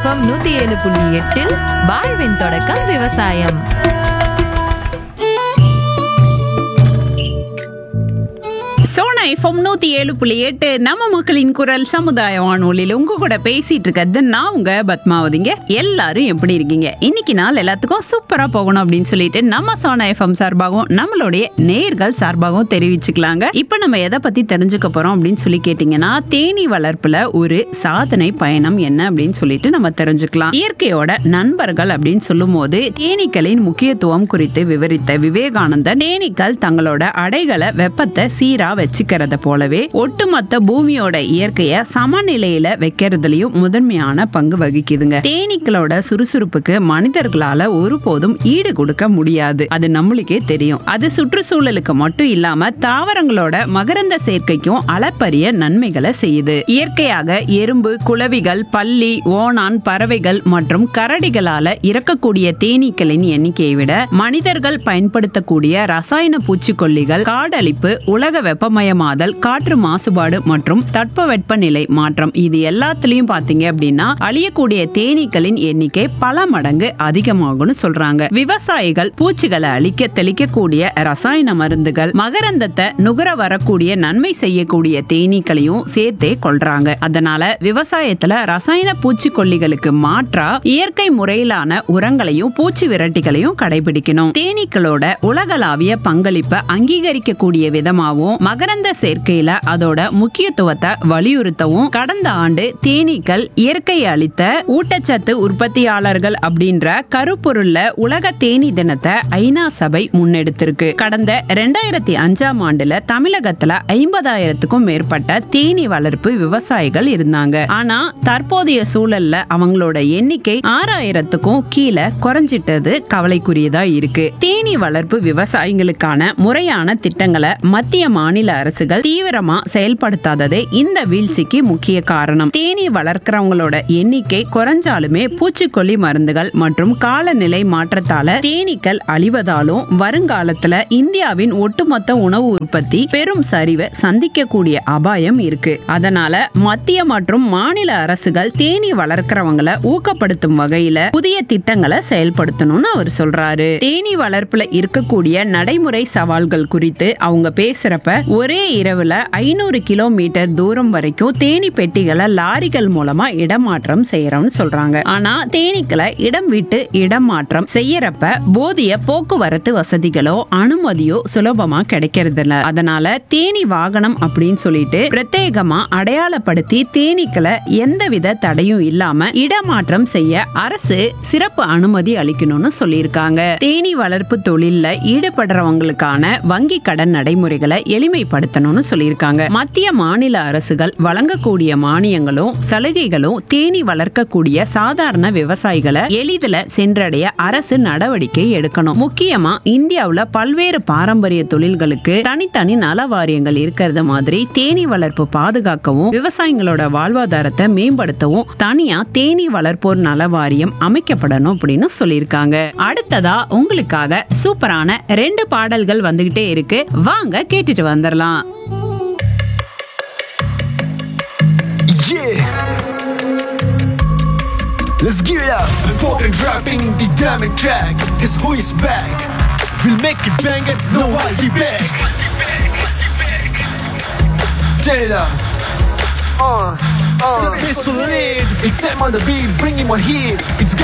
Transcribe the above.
FM நூத்தி ஏழு புள்ளி எட்டில் வாழ்வின் தொடக்கம் விவசாயம் சோனா எஃப்எம் நூத்தி ஏழு புள்ளி எட்டு நம்ம மக்களின் குரல் சமுதாய வானொலியில் உங்க கூட பேசிட்டு இருக்கிறது நான் உங்க பத்மாவதிங்க எல்லாரும் எப்படி இருக்கீங்க இன்னைக்கு நாள் எல்லாத்துக்கும் சூப்பரா போகணும் அப்படின்னு சொல்லிட்டு நம்ம சோனா எஃப்எம் சார்பாகவும் நம்மளுடைய நேர்கள் சார்பாகவும் தெரிவிச்சுக்கலாங்க இப்போ நம்ம எதை பத்தி தெரிஞ்சுக்க போறோம் அப்படின்னு சொல்லி கேட்டீங்கன்னா தேனி வளர்ப்புல ஒரு சாதனை பயணம் என்ன அப்படின்னு சொல்லிட்டு நம்ம தெரிஞ்சுக்கலாம் இயற்கையோட நண்பர்கள் அப்படின்னு சொல்லும் போது தேனீக்களின் முக்கியத்துவம் குறித்து விவரித்த விவேகானந்தர் தேனீக்கள் தங்களோட அடைகளை வெப்பத்தை சீரா வச்சுக்கிறத போலவே ஒட்டுமொத்த பூமியோட இயற்கைய சமநிலையில வைக்கிறதுலயும் முதன்மையான பங்கு வகிக்குதுங்க தேனீக்களோட சுறுசுறுப்புக்கு மனிதர்களால ஒருபோதும் ஈடு கொடுக்க முடியாது அது நம்மளுக்கே தெரியும் அது சுற்றுச்சூழலுக்கு மட்டும் இல்லாம தாவரங்களோட மகரந்த சேர்க்கைக்கும் அளப்பரிய நன்மைகளை செய்யுது இயற்கையாக எறும்பு குளவிகள் பல்லி ஓணான் பறவைகள் மற்றும் கரடிகளால இறக்கக்கூடிய தேனீக்களின் எண்ணிக்கையை விட மனிதர்கள் பயன்படுத்தக்கூடிய ரசாயன பூச்சிக்கொல்லிகள் காடழிப்பு உலக வெப்பமயமாதல் காற்று மாசுபாடு மற்றும் தட்பவெப்பநிலை மாற்றம் இது எல்லாத்துலயும் பாத்தீங்க அப்படின்னா அழியக்கூடிய தேனீக்களின் எண்ணிக்கை பல மடங்கு அதிகமாகும்னு சொல்றாங்க விவசாயிகள் பூச்சிகளை அழிக்க தெளிக்கக்கூடிய ரசாயன மருந்துகள் மகரந்தத்தை நுகர வரக்கூடிய நன்மை செய்யக்கூடிய தேனீக்களையும் சேர்த்தே கொள்றாங்க அதனால விவசாயத்துல ரசாயன பூச்சிக்கொல்லிகளுக்கு மாற்றா இயற்கை முறையிலான உரங்களையும் பூச்சி விரட்டிகளையும் கடைபிடிக்கணும் தேனீக்களோட உலகளாவிய பங்களிப்பை அங்கீகரிக்கக்கூடிய விதமாகவும் மகரந்த சேர்க்கையில அதோட முக்கியத்துவத்தை வலியுறுத்தவும் கடந்த ஆண்டு தேனீக்கள் இயற்கை அளித்த ஊட்டச்சத்து உற்பத்தியாளர்கள் அப்படின்ற கருப்பொருள்ல உலக தேனி தினத்தை ஐநா சபை முன்னெடுத்திருக்கு கடந்த ரெண்டாயிரத்தி அஞ்சாம் ஆண்டுல தமிழகத்துல ஐம்பதாயிரத்துக்கும் மேற்பட்ட தேனி வளர்ப்பு விவசாயிகள் இருந்தாங்க ஆனா தற்போதைய சூழல்ல அவங்களோட எண்ணிக்கை ஆறாயிரத்துக்கும் கீழே குறைஞ்சிட்டது கவலைக்குரியதா இருக்கு தேனி வளர்ப்பு விவசாயிகளுக்கான முறையான திட்டங்களை மத்திய மாநில அரசுகள் தீவிரமா செயல்படுத்தாததே இந்த வீழ்ச்சிக்கு முக்கிய காரணம் தேனி வளர்க்கிறவங்களோட எண்ணிக்கை குறைஞ்சாலுமே பூச்சிக்கொல்லி மருந்துகள் மற்றும் காலநிலை மாற்றத்தால தேனீக்கள் அழிவதாலும் வருங்காலத்துல இந்தியாவின் ஒட்டுமொத்த உணவு உற்பத்தி பெரும் சரிவை சந்திக்கக்கூடிய அபாயம் இருக்கு அதனால மத்திய மற்றும் மாநில அரசுகள் தேனி வளர்க்கிறவங்கள ஊக்கப்படுத்தும் வகையில புதிய திட்டங்களை செயல்படுத்தணும்னு அவர் சொல்றாரு தேனி வளர்ப்புல இருக்கக்கூடிய நடைமுறை சவால்கள் குறித்து அவங்க பேசுறப்ப ஒரே இரவுல ஐநூறு கிலோமீட்டர் தூரம் வரைக்கும் தேனி பெட்டிகளை லாரிகள் மூலமா இடமாற்றம் செய்யறோம்னு சொல்றாங்க ஆனா தேனீக்களை இடம் விட்டு இடம் மாற்றம் செய்யறப்ப போதிய போக்குவரத்து வசதிகளோ அனுமதியோ சுலபமா கிடைக்கிறது இல்ல அதனால தேனி வாகனம் அப்படின்னு சொல்லிட்டு பிரத்யேகமா அடையாளப்படுத்தி தேனீக்களை எந்தவித தடையும் இல்லாம இடமாற்றம் செய்ய அரசு சிறப்பு அனுமதி அளிக்கணும்னு சொல்லியிருக்காங்க தேனி வளர்ப்பு தொழில்ல ஈடுபடுறவங்களுக்கான வங்கி கடன் நடைமுறைகளை எளிமைப்படுத்தணும்னு சொல்லியிருக்காங்க மத்திய மாநில அரசுகள் வழங்கக்கூடிய மானியங்களும் சலுகைகளும் தேனி வளர்க்கக்கூடிய சாதாரண விவசாயிகளை எளிதில் சென்றடைய அரசு நடவடிக்கை எடுக்கணும் முக்கியமா இந்தியாவுல பல்வேறு பாரம்பரிய தொழில்களுக்கு தனித்தனி நல வாரியங்கள் இருக்கிறது மாதிரி தேனி வளர்ப்பு பாதுகாக்கவும் விவசாயிகளோட வாழ்வாதாரத்தை மேம்படுத்தவும் தனியா தேனி வளர்ப்போர் நல வாரியம் அமைக்கப்படணும் அப்படின்னு சொல்லியிருக்காங்க அடுத்ததா உங்களுக்காக சூப்பரான ரெண்டு பாடல்கள் வந்துகிட்டே இருக்கு வாங்க கேட்டுட்டு வந்துடலாம் Yeah. Let's gear it up. Important rapping the diamond track. Cause who is back? We'll make it bang it, no I'll be back. Turn it up. Uh, uh. This will lead. It's time on the beat, bringing my heat. It's